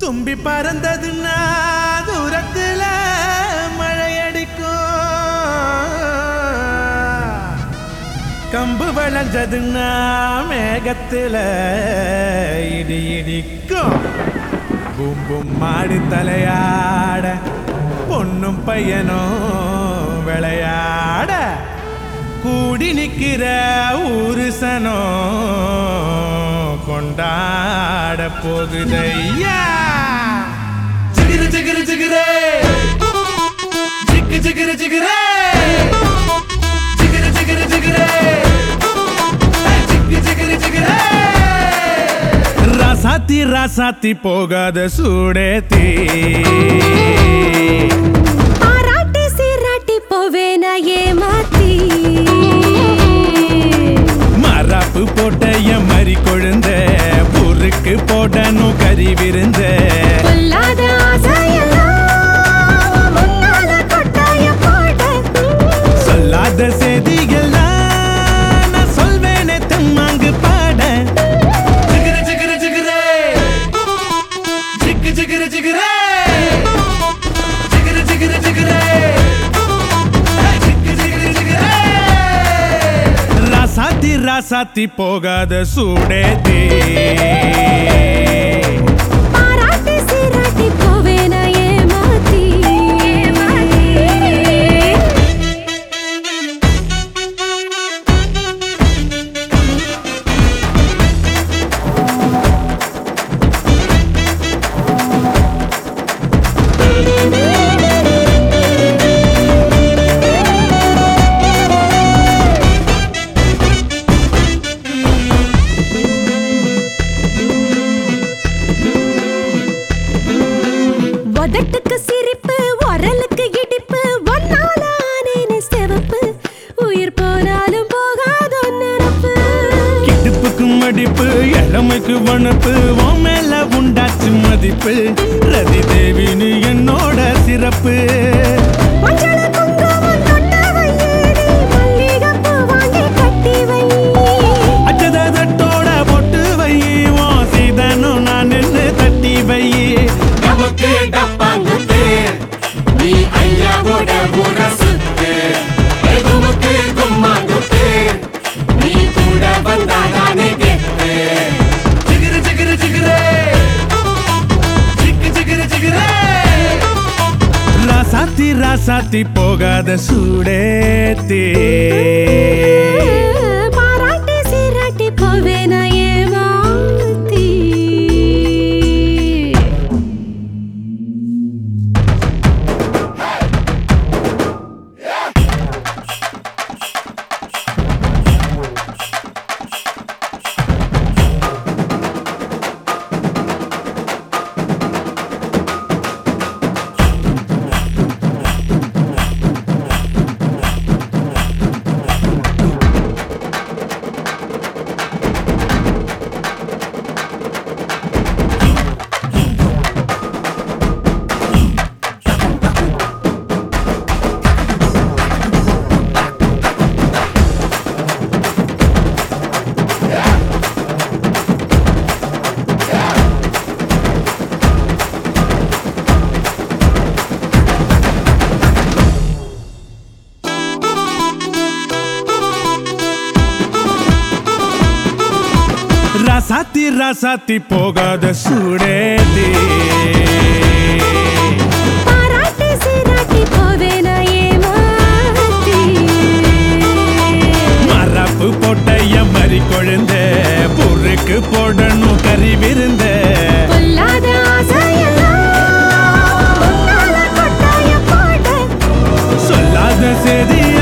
தும்பி பறந்ததுன்னா தூரத்துல மழையடிக்கும் கம்பு விளைஞ்சதுன்னா மேகத்துல இடி இடிக்கும் பூம் பூம் மாடி தலையாட பொண்ணும் பையனும் விளையாட கூடி நிக்கிற ஊருசனோ கொண்டாட போகுதையா ஜிகிரு ஜிகிரு ஜிகிரே ஜிக்கு ஜிகிரு ஜிகிரே ஜிகிரு ஜிகிரு ஜிகிரே ஜிக்கு ஜிகிரு ஜிகிரே ராசாத்தி ராசாத்தி போகாத சூடேத்தி பாராட்டி சீராட்டி போவேன ஏமாத்தி மராப்பு போட்ட என் மறி கொழுந்த ஊருக்கு போடணும் கறி விருந்த கொல்லாத ஆசையெல்லாம் முன்னால கொட்டாய போட சொல்லாத செய்திகள்லாம் நான் சொல்வேனே தெம்மாங்கு பாட ஜிகிரு ஜிகிரு ஜிகிரே ஜிக்கு ஜிகிரு ஜிகிரே ஜிகிரு ஜிகிரு ஜிகிரே ஜிக்கு ஜிகிரு ஜிகிரே ராசாத்தி ராசாத்தி போகாத சூடேத்தி பாராட்டி சீராட்டி போவேன ஏமாத்தி உதட்டுக்கு சிரிப்பு உரலுக்கு இடிப்பு ஒன்னால ஆனேனே சிவப்பு உயிர் போனாலும் போகாத நினப்பு கிடுப்புக்கு மடிப்பு இளமைக்கு வனப்பு உன் மேல உண்டாச்சு மதிப்பு ரதி தேவினு என்னோட சிறப்பு மஞ்சள குங்குமம் தொட்ட வையேடி மல்லிகைப்பூ வாங்கி கட்டி வை அச்சத தட்டோட பொட்டு வை உன் சீதனும் நான் நின்று தட்டி வை நமக்கு டப்பாங்குத்து நீ ஐயாவோட முரசுத்து எதுவுக்கு கும்மாங்குத்து நீ கூட வந்தா நானே கெத்து ஜிகிரு ஜிகிரு ஜிகிரே ஜிக்கு ஜிகிரு ஜிகிரே ராசாத்தி ராசாத்தி போகாத சூடேத்தி பாராட்டி சீராட்டி போவேன ஏமாத்தி ராசாத்தி ராசாத்தி போகாத சூடேத்தி பாராட்டி சீராட்டி போவேன ஏமாத்தி மரப்பு போட்ட என் மறி கொழுந்த பொருக்கு போடணும் கறி விருந்த கொல்லாத ஆசையெல்லாம் முன்னால கொட்டாய போட சொல்லாத செய்தி